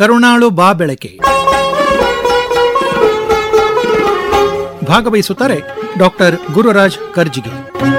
ಕರುಣಾಳು ಬಾ ಬೆಳಕೆ ಭಾಗವಹಿಸುತ್ತಾರೆ ಡಾಕ್ಟರ್ ಗುರುರಾಜ್ ಕರ್ಜಿಗಿ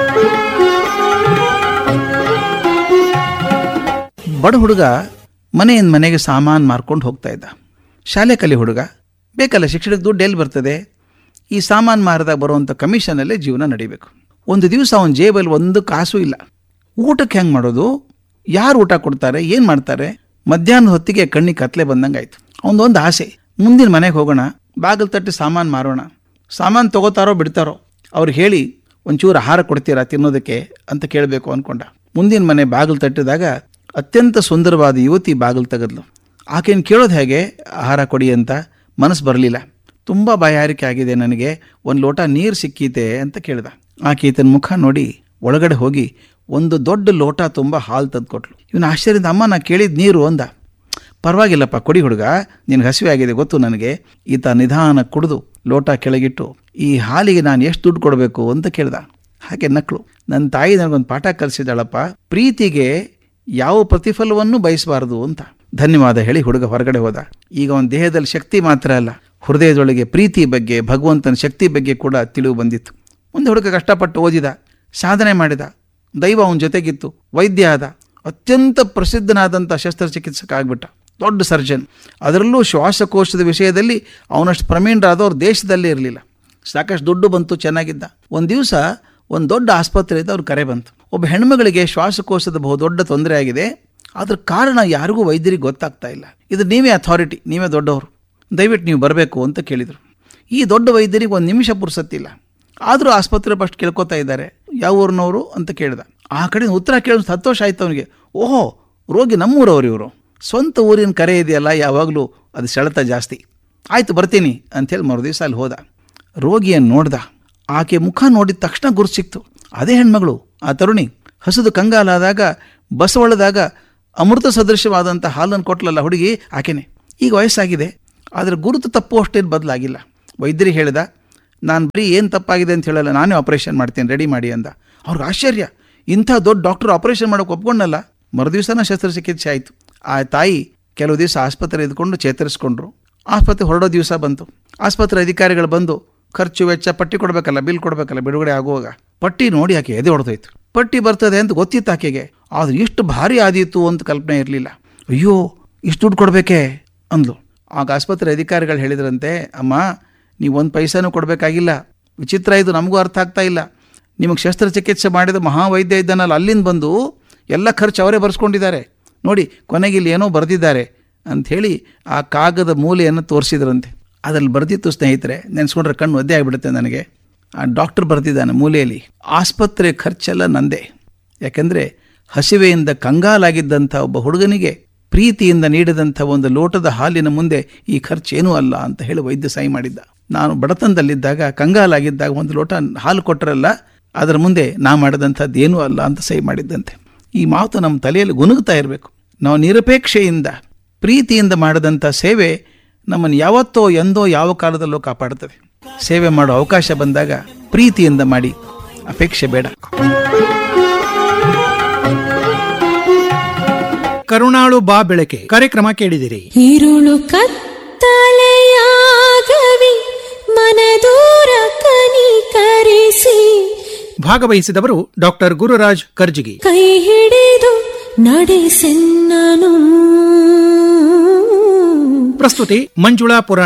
ಬಡ ಹುಡುಗ ಮನೆಯಿಂದ ಮನೆಗೆ ಸಾಮಾನು ಮಾರ್ಕೊಂಡು ಹೋಗ್ತಾ ಇದ್ದ ಶಾಲೆ ಕಲಿ ಹುಡುಗ ಬೇಕಲ್ಲ ಶಿಕ್ಷಣಕ್ಕೆ ದುಡ್ಡು ಎಲ್ಲಿ ಬರ್ತದೆ ಈ ಸಾಮಾನು ಮಾರಿದಾಗ ಬರುವಂಥ ಕಮಿಷನಲ್ಲೇ ಜೀವನ ನಡಿಬೇಕು ಒಂದು ದಿವಸ ಅವನ ಜೇಬಲ್ಲಿ ಒಂದು ಕಾಸು ಇಲ್ಲ ಊಟಕ್ಕೆ ಹೆಂಗೆ ಮಾಡೋದು ಯಾರು ಊಟ ಕೊಡ್ತಾರೆ ಏನು ಮಾಡ್ತಾರೆ ಮಧ್ಯಾಹ್ನದ ಹೊತ್ತಿಗೆ ಕಣ್ಣಿಗೆ ಕತ್ಲೆ ಬಂದಂಗೆ ಆಯ್ತು ಅವನದೊಂದು ಆಸೆ ಮುಂದಿನ ಮನೆಗೆ ಹೋಗೋಣ ಬಾಗಿಲು ತಟ್ಟಿ ಸಾಮಾನು ಮಾರೋಣ ಸಾಮಾನು ತಗೋತಾರೋ ಬಿಡ್ತಾರೋ ಅವ್ರಿಗೆ ಹೇಳಿ ಒಂಚೂರು ಆಹಾರ ಕೊಡ್ತೀರಾ ತಿನ್ನೋದಕ್ಕೆ ಅಂತ ಕೇಳಬೇಕು ಅಂದ್ಕೊಂಡ ಮುಂದಿನ ಮನೆ ಬಾಗಿಲು ತಟ್ಟಿದಾಗ ಅತ್ಯಂತ ಸುಂದರವಾದ ಯುವತಿ ಬಾಗಿಲು ತೆಗೆದ್ಲು ಆಕೆಯನ್ನು ಕೇಳೋದು ಹೇಗೆ ಆಹಾರ ಕೊಡಿ ಅಂತ ಮನಸ್ಸು ಬರಲಿಲ್ಲ ತುಂಬ ಬಾಯಾರಿಕೆ ಆಗಿದೆ ನನಗೆ ಒಂದು ಲೋಟ ನೀರು ಸಿಕ್ಕೀತೆ ಅಂತ ಕೇಳ್ದ ಆಕೆ ಈತನ ಮುಖ ನೋಡಿ ಒಳಗಡೆ ಹೋಗಿ ಒಂದು ದೊಡ್ಡ ಲೋಟ ತುಂಬ ಹಾಲು ತಂದುಕೊಟ್ಲು ಇವನು ಆಶ್ಚರ್ಯದಿಂದ ಅಮ್ಮ ನಾ ಕೇಳಿದ ನೀರು ಅಂದ ಪರವಾಗಿಲ್ಲಪ್ಪ ಕೊಡಿ ಹುಡುಗ ನಿನಗೆ ಹಸಿವೆ ಆಗಿದೆ ಗೊತ್ತು ನನಗೆ ಈತ ನಿಧಾನ ಕುಡಿದು ಲೋಟ ಕೆಳಗಿಟ್ಟು ಈ ಹಾಲಿಗೆ ನಾನು ಎಷ್ಟು ದುಡ್ಡು ಕೊಡಬೇಕು ಅಂತ ಕೇಳ್ದ ಹಾಗೆ ನಕ್ಳು ನನ್ನ ತಾಯಿ ನನಗೊಂದು ಪಾಠ ಕಲಿಸಿದಾಳಪ್ಪ ಪ್ರೀತಿಗೆ ಯಾವ ಪ್ರತಿಫಲವನ್ನು ಬಯಸಬಾರದು ಅಂತ ಧನ್ಯವಾದ ಹೇಳಿ ಹುಡುಗ ಹೊರಗಡೆ ಹೋದ ಈಗ ಅವನ ದೇಹದಲ್ಲಿ ಶಕ್ತಿ ಮಾತ್ರ ಅಲ್ಲ ಹೃದಯದೊಳಗೆ ಪ್ರೀತಿ ಬಗ್ಗೆ ಭಗವಂತನ ಶಕ್ತಿ ಬಗ್ಗೆ ಕೂಡ ತಿಳಿವು ಬಂದಿತ್ತು ಮುಂದೆ ಹುಡುಗ ಕಷ್ಟಪಟ್ಟು ಓದಿದ ಸಾಧನೆ ಮಾಡಿದ ದೈವ ಅವನ ಜೊತೆಗಿತ್ತು ವೈದ್ಯ ಆದ ಅತ್ಯಂತ ಪ್ರಸಿದ್ಧನಾದಂಥ ಶಸ್ತ್ರಚಿಕಿತ್ಸಕ ಆಗ್ಬಿಟ್ಟ ದೊಡ್ಡ ಸರ್ಜನ್ ಅದರಲ್ಲೂ ಶ್ವಾಸಕೋಶದ ವಿಷಯದಲ್ಲಿ ಅವನಷ್ಟು ಪ್ರವೀಣರಾದವ್ರು ದೇಶದಲ್ಲೇ ಇರಲಿಲ್ಲ ಸಾಕಷ್ಟು ದುಡ್ಡು ಬಂತು ಚೆನ್ನಾಗಿದ್ದ ಒಂದು ದಿವಸ ಒಂದು ದೊಡ್ಡ ಆಸ್ಪತ್ರೆಯಿಂದ ಅವ್ರ ಕರೆ ಬಂತು ಒಬ್ಬ ಹೆಣ್ಮಗಳಿಗೆ ಶ್ವಾಸಕೋಶದ ಬಹು ದೊಡ್ಡ ತೊಂದರೆ ಆಗಿದೆ ಅದ್ರ ಕಾರಣ ಯಾರಿಗೂ ವೈದ್ಯರಿಗೆ ಗೊತ್ತಾಗ್ತಾ ಇಲ್ಲ ಇದು ನೀವೇ ಅಥಾರಿಟಿ ನೀವೇ ದೊಡ್ಡವರು ದಯವಿಟ್ಟು ನೀವು ಬರಬೇಕು ಅಂತ ಕೇಳಿದರು ಈ ದೊಡ್ಡ ವೈದ್ಯರಿಗೆ ಒಂದು ನಿಮಿಷ ಪುರ್ಸತ್ತಿಲ್ಲ ಆದರೂ ಆಸ್ಪತ್ರೆ ಫಸ್ಟ್ ಕೇಳ್ಕೊತಾ ಇದ್ದಾರೆ ಯಾವ ಊರಿನವರು ಅಂತ ಕೇಳ್ದ ಆ ಕಡೆ ಉತ್ತರ ಕೇಳಿದ ಸಂತೋಷ ಆಯ್ತು ಅವನಿಗೆ ಓಹೋ ರೋಗಿ ನಮ್ಮೂರವ್ರು ಇವರು ಸ್ವಂತ ಊರಿನ ಕರೆ ಇದೆಯಲ್ಲ ಯಾವಾಗಲೂ ಅದು ಸೆಳೆತ ಜಾಸ್ತಿ ಆಯ್ತು ಬರ್ತೀನಿ ಅಂಥೇಳಿ ಮರು ದಿವಸ ಅಲ್ಲಿ ಹೋದ ರೋಗಿಯನ್ನು ನೋಡ್ದ ಆಕೆ ಮುಖ ನೋಡಿದ ತಕ್ಷಣ ಗುರುತು ಸಿಕ್ತು ಅದೇ ಹೆಣ್ಮಗಳು ಆ ತರುಣಿ ಹಸಿದು ಕಂಗಾಲಾದಾಗ ಬಸವಳದಾಗ ಅಮೃತ ಸದೃಶವಾದಂಥ ಹಾಲನ್ನು ಕೊಟ್ಲಲ್ಲ ಹುಡುಗಿ ಆಕೆನೆ ಈಗ ವಯಸ್ಸಾಗಿದೆ ಆದರೆ ಗುರುತು ತಪ್ಪು ಅಷ್ಟೇನು ಬದಲಾಗಿಲ್ಲ ವೈದ್ಯರಿಗೆ ಹೇಳಿದ ನಾನು ಬರೀ ಏನು ತಪ್ಪಾಗಿದೆ ಅಂತ ಹೇಳಲ್ಲ ನಾನೇ ಆಪರೇಷನ್ ಮಾಡ್ತೀನಿ ರೆಡಿ ಮಾಡಿ ಅಂದ ಅವ್ರಿಗೆ ಆಶ್ಚರ್ಯ ಇಂಥ ದೊಡ್ಡ ಡಾಕ್ಟರ್ ಆಪರೇಷನ್ ಮಾಡೋಕೆ ಒಪ್ಕೊಂಡಲ್ಲ ಮರುದಿವಸನ ಶಸ್ತ್ರಚಿಕಿತ್ಸೆ ಆಯಿತು ಆ ತಾಯಿ ಕೆಲವು ದಿವಸ ಆಸ್ಪತ್ರೆ ಇದ್ಕೊಂಡು ಚೇತರಿಸ್ಕೊಂಡ್ರು ಆಸ್ಪತ್ರೆ ಹೊರಡೋ ದಿವಸ ಬಂತು ಆಸ್ಪತ್ರೆ ಅಧಿಕಾರಿಗಳು ಬಂದು ಖರ್ಚು ವೆಚ್ಚ ಪಟ್ಟಿ ಕೊಡಬೇಕಲ್ಲ ಬಿಲ್ ಕೊಡಬೇಕಲ್ಲ ಬಿಡುಗಡೆ ಆಗುವಾಗ ಪಟ್ಟಿ ನೋಡಿ ಆಕೆ ಎದೆ ಹೊಡೆದೋಯ್ತು ಪಟ್ಟಿ ಬರ್ತದೆ ಅಂತ ಗೊತ್ತಿತ್ತು ಆಕೆಗೆ ಆದ್ರೆ ಇಷ್ಟು ಭಾರಿ ಆದೀತು ಅಂತ ಕಲ್ಪನೆ ಇರಲಿಲ್ಲ ಅಯ್ಯೋ ಇಷ್ಟು ದುಡ್ಡು ಕೊಡಬೇಕೇ ಅಂದ್ಲು ಆಗ ಆಸ್ಪತ್ರೆ ಅಧಿಕಾರಿಗಳು ಹೇಳಿದ್ರಂತೆ ಅಮ್ಮ ನೀವು ಒಂದು ಪೈಸಾನೂ ಕೊಡಬೇಕಾಗಿಲ್ಲ ವಿಚಿತ್ರ ಇದು ನಮಗೂ ಅರ್ಥ ಆಗ್ತಾ ಇಲ್ಲ ನಿಮಗೆ ಶಸ್ತ್ರಚಿಕಿತ್ಸೆ ಮಾಡಿದ ಮಹಾವೈದ್ಯ ಇದ್ದಾನಲ್ಲ ಅಲ್ಲಿಂದ ಬಂದು ಎಲ್ಲ ಖರ್ಚು ಅವರೇ ಬರೆಸ್ಕೊಂಡಿದ್ದಾರೆ ನೋಡಿ ಕೊನೆಗೆ ಇಲ್ಲಿ ಏನೋ ಬರೆದಿದ್ದಾರೆ ಅಂಥೇಳಿ ಆ ಕಾಗದ ಮೂಲೆಯನ್ನು ತೋರಿಸಿದ್ರಂತೆ ಅದ್ರಲ್ಲಿ ಬರೆದಿತ್ತು ಸ್ನೇಹಿತರೆ ನೆನೆಸ್ಕೊಂಡ್ರೆ ಕಣ್ಣು ಒದ್ದೆ ಆಗಿಬಿಡುತ್ತೆ ನನಗೆ ಆ ಡಾಕ್ಟರ್ ಬರೆದಿದ್ದಾನೆ ಮೂಲೆಯಲ್ಲಿ ಆಸ್ಪತ್ರೆ ಖರ್ಚೆಲ್ಲ ನಂದೇ ಯಾಕೆಂದರೆ ಹಸಿವೆಯಿಂದ ಕಂಗಾಲಾಗಿದ್ದಂಥ ಒಬ್ಬ ಹುಡುಗನಿಗೆ ಪ್ರೀತಿಯಿಂದ ನೀಡಿದಂಥ ಒಂದು ಲೋಟದ ಹಾಲಿನ ಮುಂದೆ ಈ ಖರ್ಚೇನೂ ಅಲ್ಲ ಅಂತ ಹೇಳಿ ವೈದ್ಯ ಸಹಿ ಮಾಡಿದ್ದ ನಾನು ಬಡತನದಲ್ಲಿದ್ದಾಗ ಕಂಗಾಲಾಗಿದ್ದಾಗ ಒಂದು ಲೋಟ ಹಾಲು ಕೊಟ್ಟರಲ್ಲ ಅದರ ಮುಂದೆ ನಾ ಮಾಡಿದಂಥದ್ದು ಏನೂ ಅಲ್ಲ ಅಂತ ಸಹಿ ಮಾಡಿದ್ದಂತೆ ಈ ಮಾತು ನಮ್ಮ ತಲೆಯಲ್ಲಿ ಗುನುಗ್ತಾ ಇರಬೇಕು ನಾವು ನಿರಪೇಕ್ಷೆಯಿಂದ ಪ್ರೀತಿಯಿಂದ ಮಾಡಿದಂಥ ಸೇವೆ ನಮ್ಮನ್ನು ಯಾವತ್ತೋ ಎಂದೋ ಯಾವ ಕಾಲದಲ್ಲೋ ಕಾಪಾಡುತ್ತದೆ ಸೇವೆ ಮಾಡೋ ಅವಕಾಶ ಬಂದಾಗ ಪ್ರೀತಿಯಿಂದ ಮಾಡಿ ಅಪೇಕ್ಷೆ ಬೇಡ ಕರುಣಾಳು ಬಾ ಬೆಳಕೆ ಕಾರ್ಯಕ್ರಮ ಕೇಳಿದಿರಿ ഇരുളു ಕತ್ತಲೆಯಾಗವಿ ಮನದೂರ ಕನಿಕರಿಸಿ ಭಾಗವಹಿಸಿದವರು ಡಾಕ್ಟರ್ ಗುರುರಾಜ್ ಕರ್ಜಿಗಿ ಕೈ ಹಿಡಿದು ನಡೆಸೆನ್ನನು ಪ್ರಸ್ತುತಿ ಮಂಜುಳಾ ಪುರಾಣ